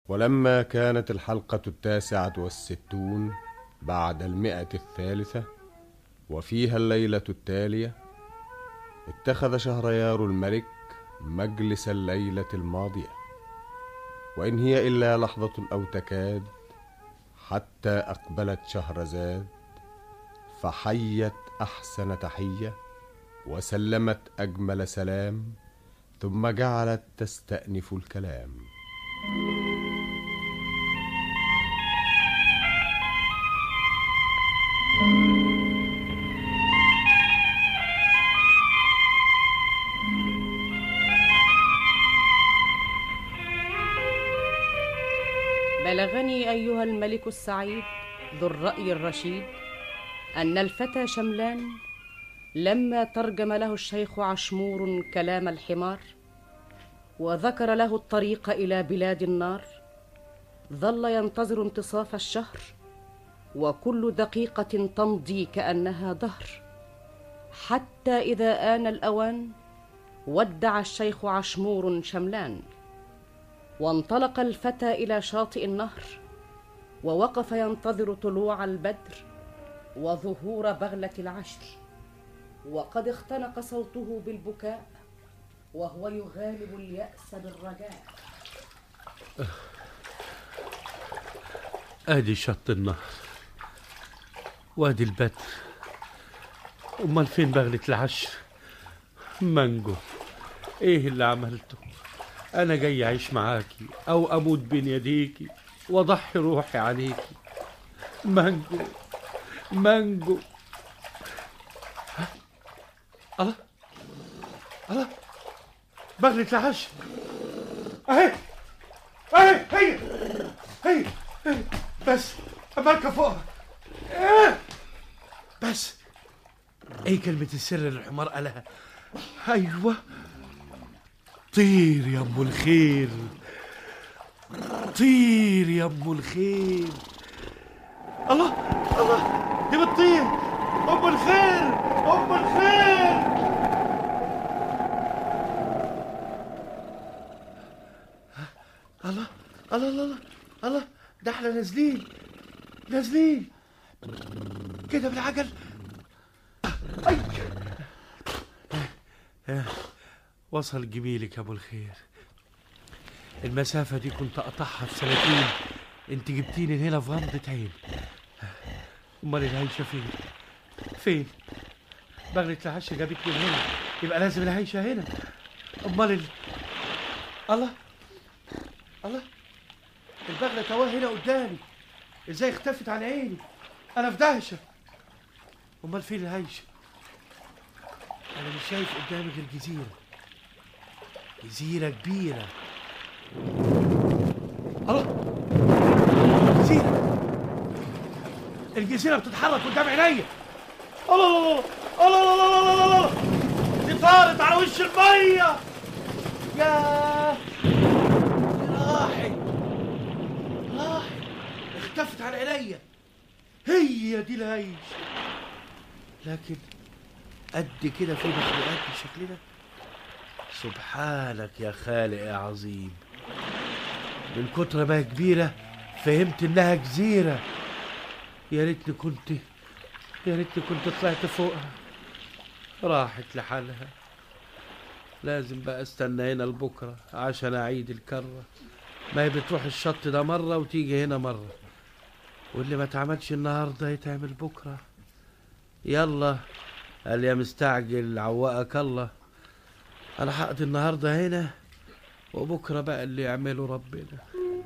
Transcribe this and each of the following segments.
ولما كانت الحلقة التاسعة والستون بعد المئة الثالثة وفيها الليلة التالية اتخذ شهريار الملك مجلس الليلة الماضية وإن هي إلا لحظة أو تكاد حتى أقبلت شهرزاد فحيت أحسن تحية وسلمت أجمل سلام ثم جعلت تستأنف الكلام بلغني ايها الملك السعيد ذو الراي الرشيد ان الفتى شملان لما ترجم له الشيخ عشمور كلام الحمار وذكر له الطريق الى بلاد النار ظل ينتظر انتصاف الشهر وكل دقيقه تمضي كانها دهر حتى اذا ان الاوان ودع الشيخ عشمور شملان وانطلق الفتى الى شاطئ النهر ووقف ينتظر طلوع البدر وظهور بغله العشر وقد اختنق صوته بالبكاء وهو يغالب الياس بالرجاء ادي شط النهر وادي البدر امال فين بغلة العشر مانجو ايه اللي عملته انا جاي اعيش معاكي او اموت بين يديكي واضحي روحي عليكي مانجو مانجو ها؟ الله الله بغلة العشر اهي اهي هي هي هي بس امركب فوقها إيه؟ بس ايه كلمة السر اللي الحمار قالها ايوه طير يا ام الخير طير يا ام الخير الله الله دي بتطير ام الخير ام الخير الله الله الله الله الله ده احنا نازلين نازلين كده بالعجل أي. آه، وصل جميلك يا ابو الخير المسافة دي كنت أقطعها في سنتين انت جبتيني هنا في غمضة عين امال العيشة فين فين بغلة العشا جابتني هنا يبقى لازم العيشة هنا امال ال... الله الله البغلة تواه هنا قدامي ازاي اختفت عن عيني انا في دهشة امال فين العيشة انا مش شايف قدامي غير جزيرة جزيرة كبيرة الله جزيرة الجزيرة بتتحرك قدام عينيا الله الله الله الله الله الله الله الله دي طارت على وش المية ياه راحت راحت اختفت عن عينيا هي دي العيش لكن قد كده في مخلوقات بالشكل ده سبحانك يا خالق يا عظيم من كتر ما هي كبيرة فهمت انها جزيرة يا ريتني كنت يا ريتني كنت طلعت فوقها راحت لحالها لازم بقى استنى هنا لبكرة عشان اعيد الكرة ما هي بتروح الشط ده مرة وتيجي هنا مرة واللي ما اتعملش النهاردة يتعمل بكرة يلا قال يا مستعجل عوقك الله انا هقضي النهارده هنا وبكره بقى اللي يعمله ربنا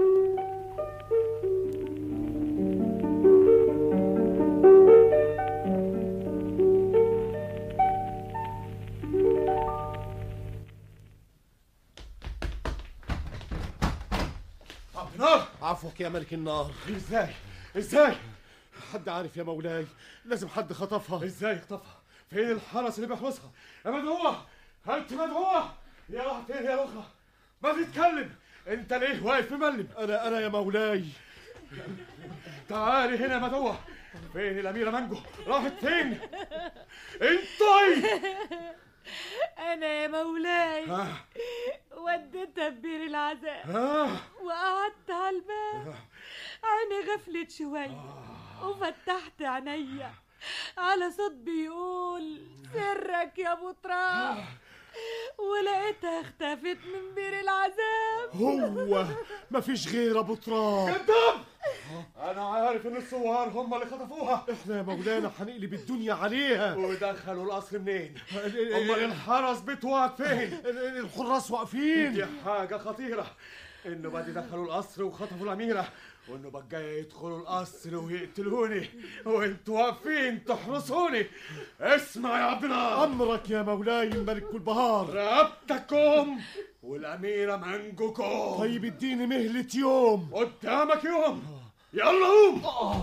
نار عفوك يا ملك النار ازاي ازاي حد عارف يا مولاي لازم حد خطفها ازاي خطفها فين الحرس اللي بيحرسها يا مدعوة انت مدعوة يا راح فين يا اخرى ما تتكلم انت ليه واقف مملم انا انا يا مولاي تعالي هنا يا مدعوة فين الاميرة مانجو راحت فين انتي أنا يا مولاي آه. وديتها ببير العذاب آه. وقعدت على عيني غفلت شوي وفتحت عينيا على صوت بيقول سرك يا ابو تراب ولقيتها اختفت من بير العذاب هو مفيش غير ابو تراب كذاب انا عارف ان الثوار هم اللي خطفوها احنا يا مولانا هنقلب الدنيا عليها ودخلوا القصر منين امال الحرس بتوعك فين الحراس واقفين دي حاجة خطيرة انه بعد دخلوا القصر وخطفوا الأميرة وانه بقى جاي يدخلوا القصر ويقتلوني وانتوا واقفين تحرسوني اسمع يا عبد النار امرك يا مولاي الملك والبهار رقبتكم والأميرة منجوكم طيب اديني مهلة يوم قدامك يوم يلا قوم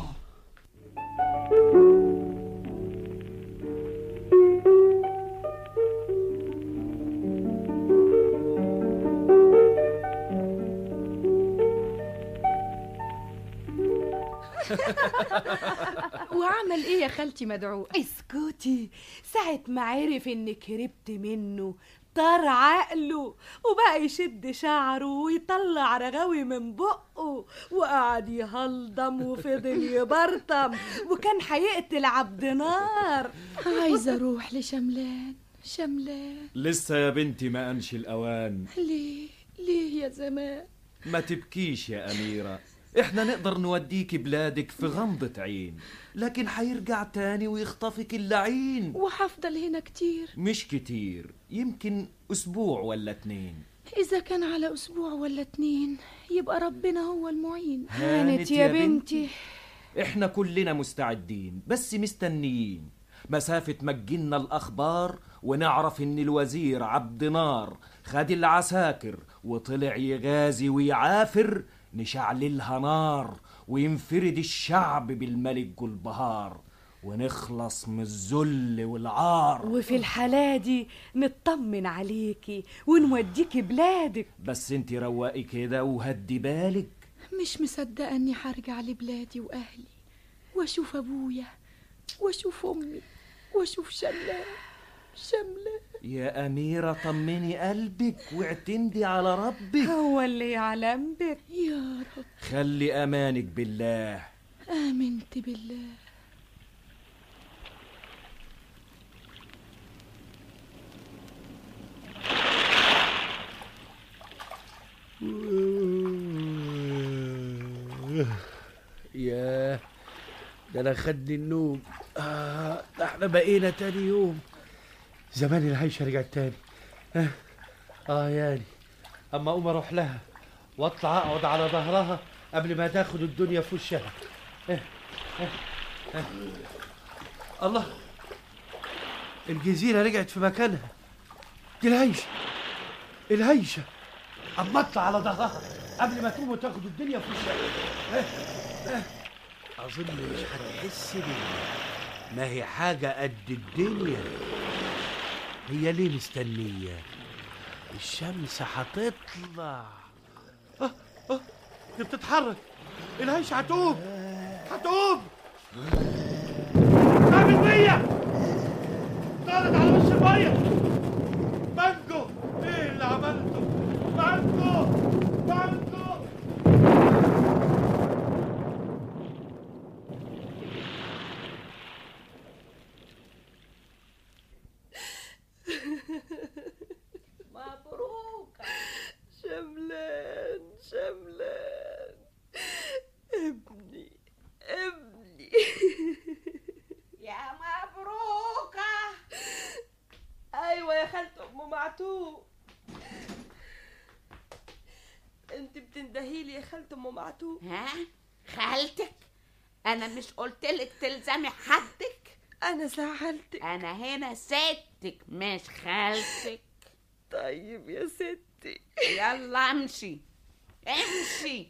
وعمل ايه يا خالتي مدعو اسكتي ساعة ما عرف انك هربت منه طار عقله وبقى يشد شعره ويطلع رغاوي من بقه وقعد يهلضم وفضل يبرطم وكان هيقتل عبد نار عايزه اروح لشملان شملان لسه يا بنتي ما أنش الأوان ليه ليه يا زمان ما تبكيش يا أميرة إحنا نقدر نوديك بلادك في غمضة عين لكن حيرجع تاني ويخطفك اللعين وهفضل هنا كتير مش كتير يمكن أسبوع ولا اتنين اذا كان على اسبوع ولا اتنين يبقى ربنا هو المعين هانت يا بنتي. إحنا كلنا مستعدين بس مستنيين مسافة ما تجينا الأخبار ونعرف إن الوزير عبد نار خد العساكر وطلع يغازي ويعافر نشعللها نار وينفرد الشعب بالملك جلبهار ونخلص من الذل والعار وفي الحالة دي نطمن عليكي ونوديكي بلادك بس انت رواقي كده وهدي بالك مش مصدقه اني هرجع لبلادي واهلي واشوف ابويا واشوف امي واشوف شملان شملان يا أميرة طمني قلبك واعتمدي على ربك هو اللي يعلم بك يا رب خلي أمانك بالله امنت بالله ياه ده انا خدني النوم آه ده احنا بقينا تاني يوم زمان العيشة رجعت تاني آه, اه يعني اما اقوم اروح لها واطلع اقعد على ظهرها قبل ما تاخد الدنيا في وشها آه آه آه. الله الجزيرة رجعت في مكانها دي العيشة العيشة اما اطلع على ظهرها قبل ما تقوم وتاخد الدنيا في وشها أظن مش هتحس بيها ما هي حاجة قد الدنيا هي ليه مستنية الشمس هتطلع اه اه دي بتتحرك العيش هتقوم هتقوم تعمل بيا طارت على وش المية بانجو ايه اللي عملته بانجو بانجو مبروك شملان شملان ابني ابني يا مبروكة ايوه يا خالته ام معتوق انت بتندهيلي يا خالته ام معتوق ها خالتك انا مش قلتلك تلزمي حدك انا زعلتك انا هنا ستك مش خالتك طيب يا ستي يلا امشي امشي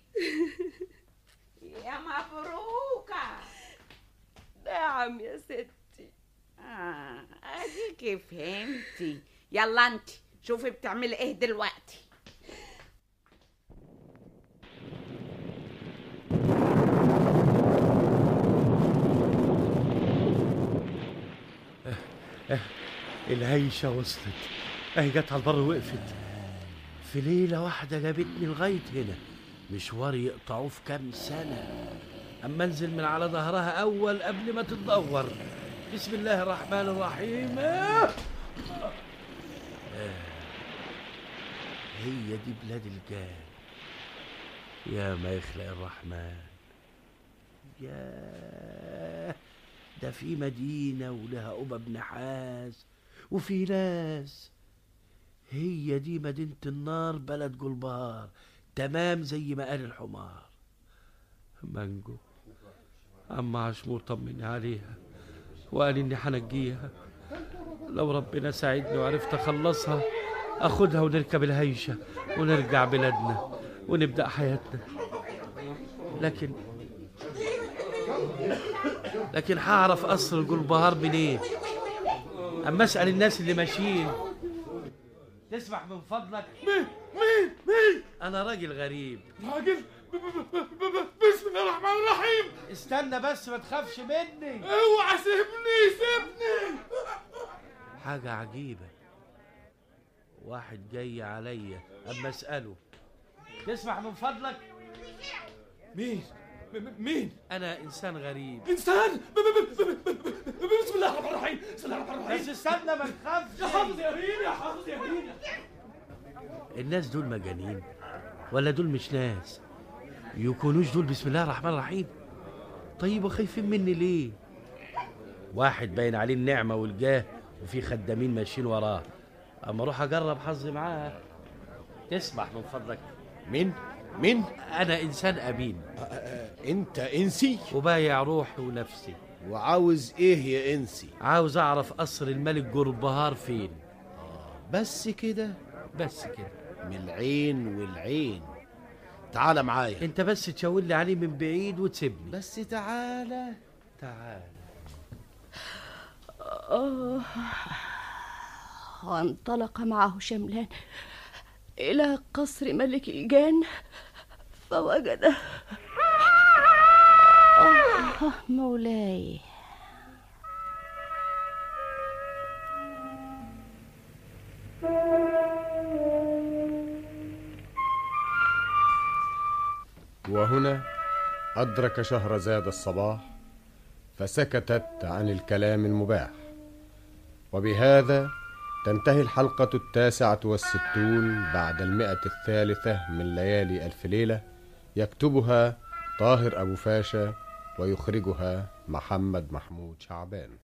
يا مبروكة نعم يا ستي آه اديكي فهمتي يلا انت شوفي بتعملي ايه دلوقتي العيشة وصلت اهي جت على البر وقفت في ليلة واحدة جابتني لغاية هنا مشوار يقطعوه في كام سنة أما انزل من على ظهرها أول قبل ما تتدور بسم الله الرحمن الرحيم آه. آه. هي دي بلاد الجان يا ما يخلق الرحمن يا ده في مدينة ولها قبب نحاس وفي ناس هي دي مدينة النار بلد جلبار تمام زي ما قال الحمار مانجو عم عشمور طمني عليها وقال اني هنجيها لو ربنا ساعدني وعرفت اخلصها اخدها ونركب الهيشة ونرجع بلادنا ونبدأ حياتنا لكن لكن هعرف قصر جلبهار منين اما اسال الناس اللي ماشيين تسمح من فضلك مين مين مين انا راجل غريب راجل ب- ب- ب- ب- بسم الله الرحمن الرحيم استنى بس ما تخافش مني اوعى سيبني سيبني حاجة عجيبة واحد جاي عليا اما اسأله تسمح من فضلك مين م- م- مين انا انسان غريب انسان ب- ب- ب- ب- ب- ب- بسم الله الرحمن الرحيم بسم الله الرحمن الرحيم بس استنى ما تخافش يا حافظ يا هين يا حافظ يا هين الناس دول مجانين ولا دول مش ناس يكونوش دول بسم الله الرحمن الرحيم طيب وخايفين مني ليه واحد باين عليه النعمة والجاه وفي خدامين ماشيين وراه اما اروح اجرب حظي معاه تسمح من فضلك مين مين انا انسان امين انت انسي وبايع روحي ونفسي وعاوز ايه يا انسي عاوز اعرف قصر الملك جربهار فين بس كده بس كده من العين والعين تعال معايا انت بس تشاور لي عليه من بعيد وتسيبني بس تعالى تعال آه وانطلق معه شملان إلى قصر ملك الجان فوجده آه مولاي وهنا أدرك شهرزاد الصباح فسكتت عن الكلام المباح وبهذا تنتهي الحلقة التاسعة والستون بعد المئة الثالثة من ليالي ألف ليلة يكتبها طاهر أبو فاشا ويخرجها محمد محمود شعبان